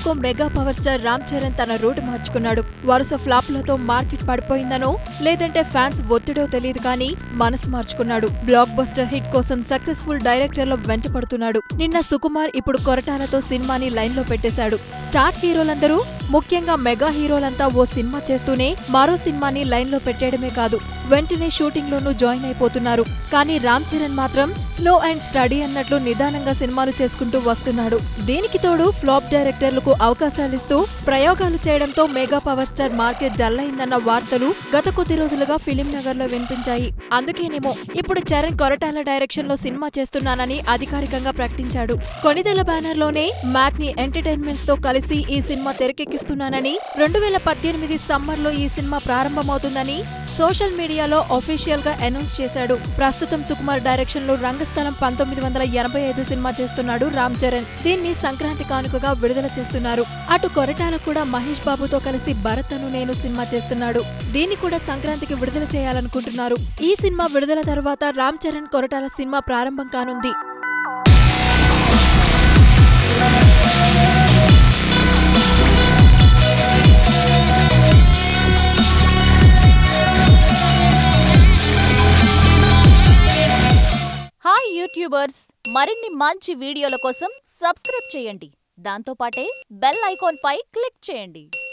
ఎందుకో mega power star Ram Charan తన route మార్చుకున్నాడు వరుస ఫ్లాప్లతో మార్కెట్ పడిపోయిందనో లేదంటే ఫ్యాన్స్ ఒత్తిడో తెలియదు కానీ మనసు మార్చుకున్నాడు బ్లాక్ బస్టర్ హిట్ కోసం సక్సెస్ఫుల్ డైరెక్టర్ల వెంట పడుతున్నాడు నిన్న సుకుమార్ ఇప్పుడు కొరటాలతో సినిమాని లైన్ లో పెట్టేశాడు స్టార్ హీరోలందరూ ముఖ్యంగా మెగా హీరోలంతా ఓ సినిమా చేస్తూనే మరో సినిమాని లైన్ లో పెట్టేయడమే కాదు వెంటనే షూటింగ్ లోనూ జాయిన్ అయిపోతున్నారు కానీ రామ్ చరణ్ మాత్రం స్లో అండ్ స్టడీ అన్నట్లు నిదానంగా సినిమాలు చేసుకుంటూ వస్తున్నాడు దీనికి తోడు ఫ్లాప్ డైరెక్టర్లకు అవకాశాలిస్తూ ప్రయోగాలు చేయడంతో mega power star market dull అయిందన్న వార్తలు గత కొద్ది రోజులుగా ఫిలిం నగర్ లో వినిపించాయి అందుకేనేమో ఇప్పుడు చరణ్ కొరటాల డైరెక్షన్ లో సినిమా చేస్తున్నానని అధికారికంగా ప్రకటించాడు కొనిదెల బ్యానర్ లోనే మ్యాట్ని ఎంటర్టైన్మెంట్స్ తో కలిసి ఈ సినిమా తెరకెక్కిస్తున్నానని రెండు వేల పద్దెనిమిది సమ్మర్ లో ఈ సినిమా ప్రారంభమవుతుందని సోషల్ మీడియాలో అఫీషియల్ గా అనౌన్స్ చేశాడు ప్రస్తుతం సుకుమార్ డైరెక్షన్ లో రంగస్థలం పంతొమ్మిది వందల ఎనభై ఐదు సినిమా చేస్తున్నాడు రామ్ చరణ్ దీన్ని సంక్రాంతి కానుకగా విడుదల చేస్తున్నారు అటు కొరటాల కూడా మహేష్ బాబుతో కలిసి భరత్ అను నేను సినిమా చేస్తున్నాడు దీన్ని కూడా సంక్రాంతికి విడుదల చేయాలనుకుంటున్నారు ఈ సినిమా విడుదల తర్వాత రామ్ చరణ్ కొరటాల సినిమా ప్రారంభం కానుంది హాయ్ యూట్యూబర్స్ మరిన్ని మంచి వీడియోల కోసం సబ్స్క్రైబ్ చేయండి దాంతోపాటే బెల్ ఐకాన్ పై క్లిక్ చేయండి